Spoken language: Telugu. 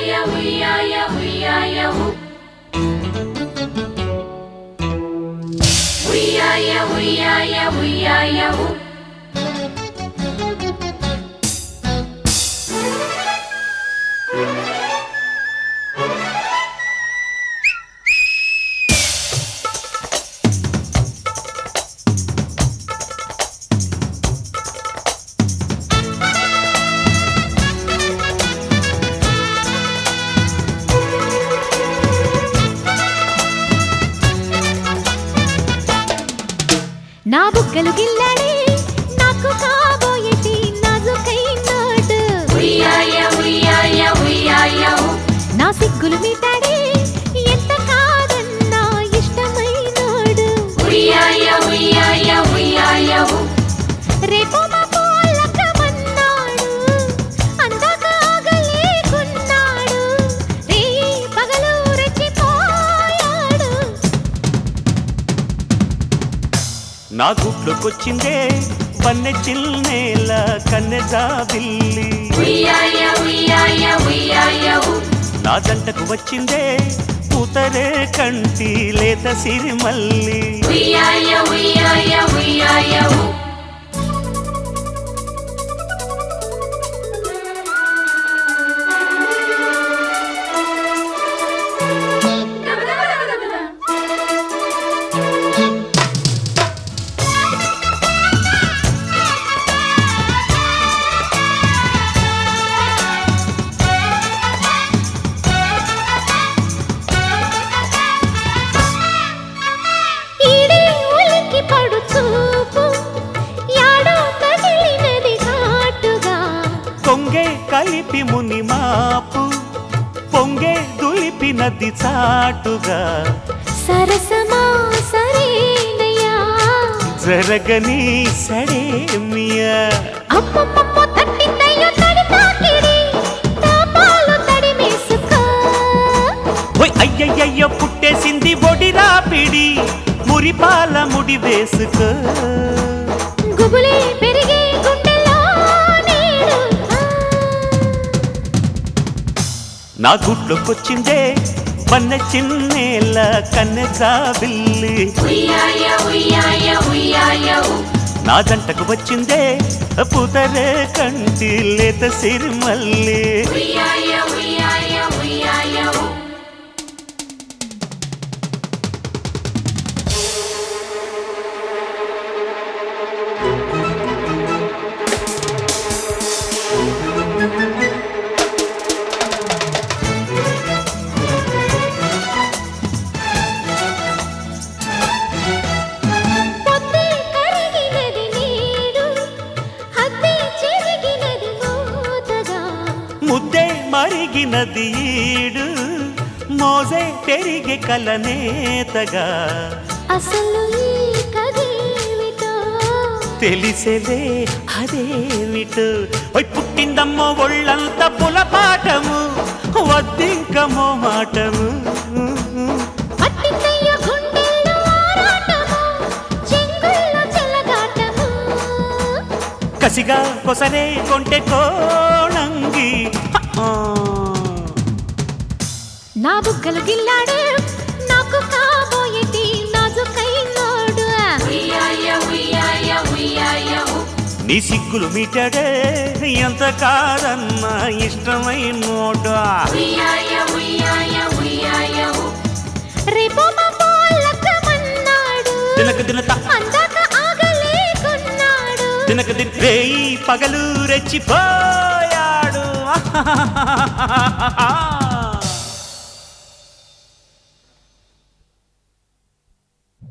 ఉయ్యాయ ఉయ్యాయ ఉయ్యాయ ఉ. ఉయ్యాయ ఉయ్యాయ ఉయ్యాయ ఉ. నా బుగ్గలు గిల్లాడే నాకు కాబోయేటి నాజుకైనాడు ఉయ్యాయ ఉయ్యాయ ఉయ్యాయ ఉ. నా సిగ్గులు మీటాడే ఎంత కాదన్నా ఇష్టమైనాడు ఉయ్యాయ ఉయ్యాయ ఉయ్యాయ ఉ. రేపు మా పోలకమన్నాడు అందాక ఆగలేకున్నాడు రే పగలు రెచ్చిపోయాడు నా గుట్లోకొచ్చిందే పన్నె చిల్నేల కన్నె జాబిల్లి ఉయ్యాయ ఉయ్యాయ ఉయ్యాయ ఉ. నా జంటకు వచ్చిందే పూతరే కంటి లేత సిరిమల్లి ఉయ్యాయ ఉయ్యాయ ఉయ్యాయ ఉ. ఈడే ఉలికి పడు చూపు యాడో కదిలినది ఘాటుగా కొంగే కలిపి ముని మాపు పొంగే దులిపి నది చాటుగా సరసమా సరేనయ్యా జరగని సడేమియా అమ్మమ్మమ్మ తట్టిందయ్యో తడి తాకిడి తాపాలు తడిమేసుకో ఓయ్ అయ్యయ్యయ్యో పుట్టేసింది ఒడిరా పిడి మురిపాల ముడి వేసుకో గుబులే పెరిగే గుండెలో నేడు నా గుట్లోకొచ్చిందే పన్నె చిన్నేల కన్నె జాబిల్లి ఉయ్యాయ ఉయ్యాయ ఉయ్యాయ ఉ. నా జంటకు వచ్చిందే పుతరే కంటి లేత సిరిమల్లి ఉయ్యాయ ఉయ్యాయ ఉయ్యాయ ఉ. పొద్దే కరిగినది నేడు హద్దే చెరిగినది మోతగా ముద్దే మరిగినది ఈడు మోజే పెరిగే కలనేతగా అసలు ఈ కదేమిటో తెలిసేదే అదేమిటు ఓయ్ పుట్టిందమ్మో ఒళ్ళంత పులపాటము వద్దింకమో మాటము పట్టిందయ్య గుండెల్లో ఆరాటము చెంగుల్లో చెలగాటము కసిగా కొసరే కొంటె కోణంగి ఆ. నా బుగ్గలు గిల్లాడు నాకు కాబోయేటి నాజుకైనాడు ఉయ్యాయ ఉయ్యాయ ఉయ్యాయ ఉ. నీ సిగ్గులు మీటాడే ఎంత కాదన్నా ఇష్టమైనోడా ఉయ్యాయ ఉయ్యాయ ఉయ్యాయ ఉ. రేపు మా పోలకమన్నాడు దినక దినత అందాక ఆగలేకున్నాడు దినక దిన రేయి పగలు రెచ్చిపోయాడు